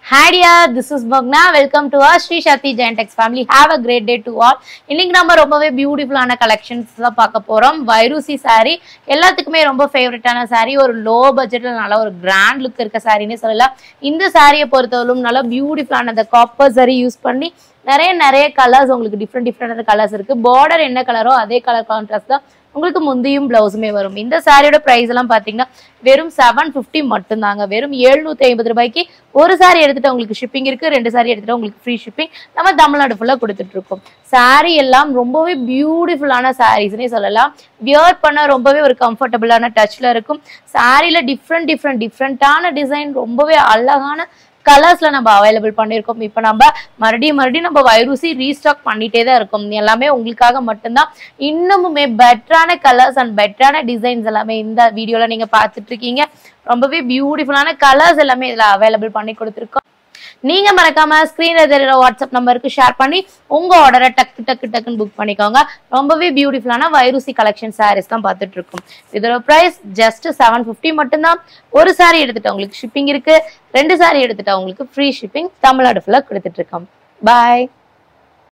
ஹாடியா this is பக்னா welcome to our Sri Sakthi Jayantex family have a great day to all இன்னைக்கு நம்ம ரொம்பவே பியூட்டிஃபுல்லான கலெக்ஷன்ஸ் தான் பார்க்க போறோம் வைரூசி saree எல்லாத்துக்குமே ரொம்ப ஃபேவரட்டான saree ஒரு லோ பட்ஜெட்ல நல்ல ஒரு கிராண்ட் லுக் இருக்க சாரின்னு சொல்லலாம் இந்த சாரியை பொறுத்தவரைக்கும் நல்லா பியூட்டிஃபுல்லான அந்த காப்பர் சரி யூஸ் பண்ணி நிறைய நிறைய கலர்ஸ் உங்களுக்கு டிஃப்ரெண்ட் டிஃப்ரெண்டான கலர்ஸ் இருக்கு பார்டர் என்ன கலரோ அதே கலர் கான்ட்ராஸ்ட் தான் உங்களுக்கு முந்தியும் பிளவுஸுமே வரும் இந்த சாரியோட பிரைஸ் எல்லாம் பாத்தீங்கன்னா வெறும் செவன் ஃபிஃப்டி மட்டும்தாங்க வெறும் எழுநூத்தி ஐம்பது ரூபாய்க்கு ஒரு சாரி எடுத்துட்டு உங்களுக்கு ஷிப்பிங் இருக்கு ரெண்டு சாரி எடுத்துட்டு உங்களுக்கு ஃப்ரீ ஷிப்பிங் நம்ம தமிழ்நாடு ஃபுல்லா கொடுத்துட்டு இருக்கோம் சாரி எல்லாம் ரொம்பவே பியூட்டிஃபுல்லான சாரீஸ்னே சொல்லலாம் வியர் பண்ண ரொம்பவே ஒரு கம்ஃபர்டபுளான டச்ல இருக்கும் சாரியில டிஃப்ரெண்ட் டிஃப்ரெண்ட் டிஃப்ரெண்டான டிசைன் ரொம்பவே அழகான கலர்ஸ்ல நம்ம அவைலபிள் பண்ணியிருக்கோம் இப்போ நம்ம மறுபடியும் மறுபடியும் நம்ம வைரூசி ரீஸ்டாக் பண்ணிட்டே தான் இருக்கோம் எல்லாமே உங்களுக்காக மட்டும்தான் இன்னமுமே பெட்டரான கலர்ஸ் அண்ட் பெட்டரான டிசைன்ஸ் எல்லாமே இந்த வீடியோல நீங்க பார்த்துட்டு இருக்கீங்க ரொம்பவே பியூட்டிஃபுல்லான கலர்ஸ் எல்லாமே இதுல அவைலபிள் பண்ணி கொடுத்துருக்கோம் நீங்க மறக்காம ஸ்கிரீன்ல தெரியுற வாட்ஸ்அப் நம்பருக்கு ஷேர் பண்ணி உங்க ஆர்டரை டக்கு டக்கு டக்குன்னு புக் பண்ணிக்கோங்க ரொம்பவே பியூட்டிஃபுல்லான வைரூசி கலெக்ஷன் சாரீஸ் தான் பார்த்துட்டு இருக்கோம் இதோட பிரைஸ் ஜஸ்ட் செவன் ஃபிஃப்டி மட்டும்தான் ஒரு சாரி எடுத்துட்டு உங்களுக்கு ஷிப்பிங் இருக்கு ரெண்டு சாரி எடுத்துட்டு உங்களுக்கு ஃப்ரீ ஷிப்பிங் தமிழ்நாடு ஃபுல்லா கொடுத்துட்டு இருக்கோம் பாய்